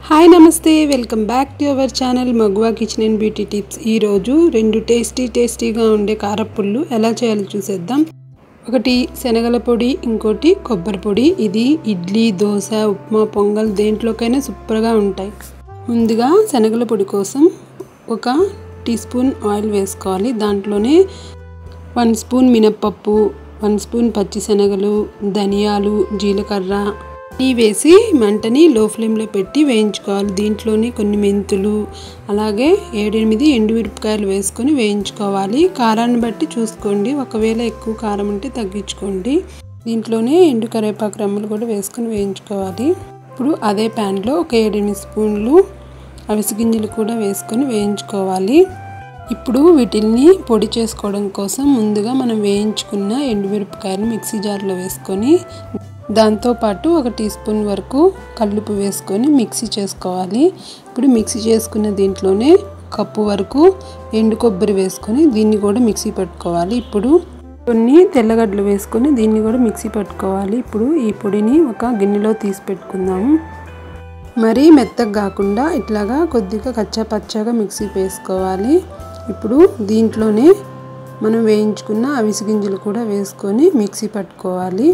hi నమస్తే welcome back to our channel Maguva kitchen and beauty tips ఈరోజు రెండు tasty టేస్టీగా ఉండే కారపుళ్ళు ఎలా చేయాలో చూసేద్దాం ఒకటి శనగల పొడి ఇంకోటి కొబ్బరి పొడి ఇది ఇడ్లీ దోశ ఉప్మా పొంగల్ దేంట్లోకైనా సూపర్గా ఉంటాయి ముందుగా శనగల పొడి కోసం ఒక టీ స్పూన్ ఆయిల్ వేసుకోవాలి దాంట్లోనే వన్ స్పూన్ మినప్పప్పు వన్ స్పూన్ పచ్చిశనగలు ధనియాలు జీలకర్ర ఈ వేసి మంటని లో ఫ్లేమ్లో పెట్టి వేయించుకోవాలి దీంట్లోనే కొన్ని మెంతులు అలాగే ఏడెనిమిది ఎండుమిరపకాయలు వేసుకొని వేయించుకోవాలి కారాన్ని బట్టి చూసుకోండి ఒకవేళ ఎక్కువ కారం ఉంటే తగ్గించుకోండి దీంట్లోనే ఎండు కరివేపాకు రెమ్మలు కూడా వేసుకొని వేయించుకోవాలి ఇప్పుడు అదే ప్యాన్లో ఒక ఏడెనిమిది స్పూన్లు అవిసి గింజలు కూడా వేసుకొని వేయించుకోవాలి ఇప్పుడు వీటిల్ని పొడి చేసుకోవడం కోసం ముందుగా మనం వేయించుకున్న ఎండుమిరపకాయలు మిక్సీ జార్లో వేసుకొని దాంతోపాటు ఒక టీ స్పూన్ వరకు కల్లుపు వేసుకొని మిక్సీ చేసుకోవాలి ఇప్పుడు మిక్సీ చేసుకున్న దీంట్లోనే కప్పు వరకు ఎండు కొబ్బరి వేసుకొని దీన్ని కూడా మిక్సీ పట్టుకోవాలి ఇప్పుడు కొన్ని తెల్లగడ్డలు వేసుకొని దీన్ని కూడా మిక్సీ పట్టుకోవాలి ఇప్పుడు ఈ పొడిని ఒక గిన్నెలో తీసి పెట్టుకుందాము మరీ మెత్తగా కాకుండా ఇట్లాగా కొద్దిగా కచ్చా పచ్చాగా మిక్సీ వేసుకోవాలి ఇప్పుడు దీంట్లోనే మనం వేయించుకున్న అవిసి గింజలు కూడా వేసుకొని మిక్సీ పట్టుకోవాలి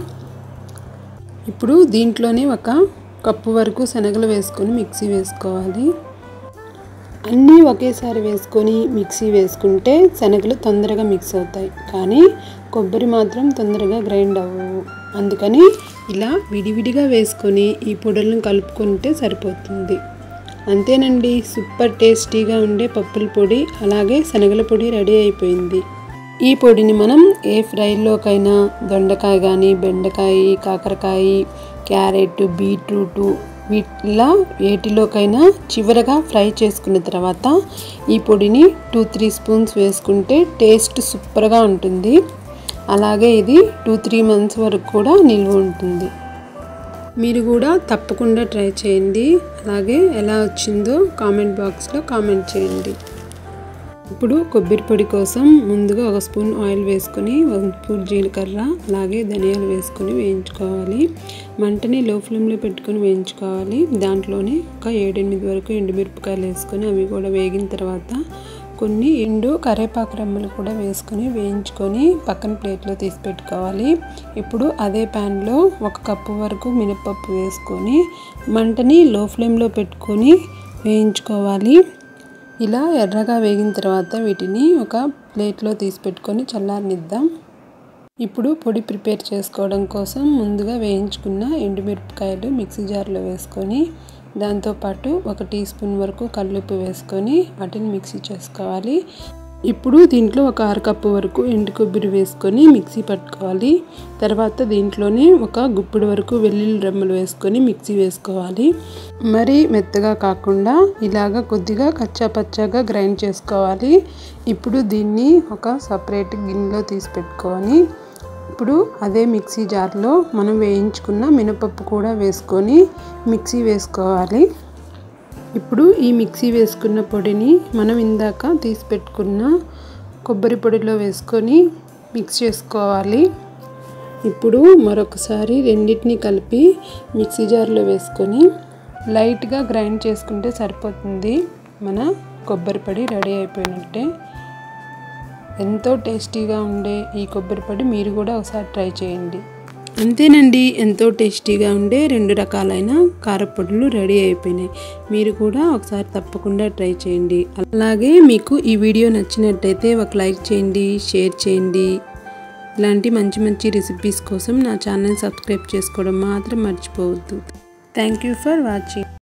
ఇప్పుడు దీంట్లోనే ఒక కప్పు వరకు శనగలు వేసుకొని మిక్సీ వేసుకోవాలి అన్నీ ఒకేసారి వేసుకొని మిక్సీ వేసుకుంటే శనగలు తొందరగా మిక్స్ అవుతాయి కానీ కొబ్బరి మాత్రం తొందరగా గ్రైండ్ అవ్వవు అందుకని ఇలా విడివిడిగా వేసుకొని ఈ పొడులను కలుపుకుంటే సరిపోతుంది అంతేనండి సూపర్ టేస్టీగా ఉండే పప్పుల పొడి అలాగే శనగల పొడి రెడీ అయిపోయింది ఈ పొడిని మనం ఏ ఫ్రైలోకైనా దొండకాయ కానీ బెండకాయ కాకరకాయ క్యారెట్ బీట్రూటు వీటిలా వేటిలోకైనా చివరగా ఫ్రై చేసుకున్న తర్వాత ఈ పొడిని టూ త్రీ స్పూన్స్ వేసుకుంటే టేస్ట్ సూపర్గా ఉంటుంది అలాగే ఇది టూ త్రీ మంత్స్ వరకు కూడా నిల్వ ఉంటుంది మీరు కూడా తప్పకుండా ట్రై చేయండి అలాగే ఎలా వచ్చిందో కామెంట్ బాక్స్లో కామెంట్ చేయండి ఇప్పుడు కొబ్బరి పొడి కోసం ముందుగా ఒక స్పూన్ ఆయిల్ వేసుకొని ఒక స్పూన్ జీలకర్ర అలాగే ధనియాలు వేసుకొని వేయించుకోవాలి మంటని లో ఫ్లేమ్లో పెట్టుకొని వేయించుకోవాలి దాంట్లోనే ఒక ఏడెనిమిది వరకు ఎండుమిరపకాయలు వేసుకొని అవి కూడా వేగిన తర్వాత కొన్ని ఎండు కరేపాకు రెమ్మలు కూడా వేసుకొని వేయించుకొని పక్కన ప్లేట్లో తీసి పెట్టుకోవాలి ఇప్పుడు అదే ప్యాన్లో ఒక కప్పు వరకు మినపప్పు వేసుకొని మంటని లో ఫ్లేమ్లో పెట్టుకొని వేయించుకోవాలి ఇలా ఎర్రగా వేగిన తర్వాత వీటిని ఒక ప్లేట్లో తీసి పెట్టుకొని చల్లారనిద్దాం ఇప్పుడు పొడి ప్రిపేర్ చేసుకోవడం కోసం ముందుగా వేయించుకున్న ఎండుమిరపకాయలు మిక్సీ జార్లో వేసుకొని దాంతోపాటు ఒక టీ స్పూన్ వరకు కల్లుప్పు వేసుకొని వాటిని మిక్సీ చేసుకోవాలి ఇప్పుడు దీంట్లో ఒక అరకప్పు వరకు ఎండు కొబ్బరి వేసుకొని మిక్సీ పట్టుకోవాలి తర్వాత దీంట్లోనే ఒక గుప్పుడు వరకు వెల్లుల్లి రెమ్మలు వేసుకొని మిక్సీ వేసుకోవాలి మరీ మెత్తగా కాకుండా ఇలాగ కొద్దిగా కచ్చా పచ్చాగా గ్రైండ్ చేసుకోవాలి ఇప్పుడు దీన్ని ఒక సపరేట్ గిన్నెలో తీసి పెట్టుకొని ఇప్పుడు అదే మిక్సీ జార్లో మనం వేయించుకున్న మినపప్పు కూడా వేసుకొని మిక్సీ వేసుకోవాలి ఇప్పుడు ఈ మిక్సీ వేసుకున్న పొడిని మనం ఇందాక తీసి పెట్టుకున్న కొబ్బరి పొడిలో వేసుకొని మిక్స్ చేసుకోవాలి ఇప్పుడు మరొకసారి రెండింటిని కలిపి మిక్సీ జార్లో వేసుకొని లైట్గా గ్రైండ్ చేసుకుంటే సరిపోతుంది మన కొబ్బరి పొడి రెడీ అయిపోయినట్టే ఎంతో టేస్టీగా ఉండే ఈ కొబ్బరి పొడి మీరు కూడా ఒకసారి ట్రై చేయండి అంతేనండి ఎంతో టేస్టీగా ఉండే రెండు రకాలైన కారపొడులు రెడీ అయిపోయినాయి మీరు కూడా ఒకసారి తప్పకుండా ట్రై చేయండి అలాగే మీకు ఈ వీడియో నచ్చినట్టయితే ఒక లైక్ చేయండి షేర్ చేయండి ఇలాంటి మంచి మంచి రెసిపీస్ కోసం నా ఛానల్ సబ్స్క్రైబ్ చేసుకోవడం మాత్రం మర్చిపోవద్దు థ్యాంక్ యూ ఫర్ వాచింగ్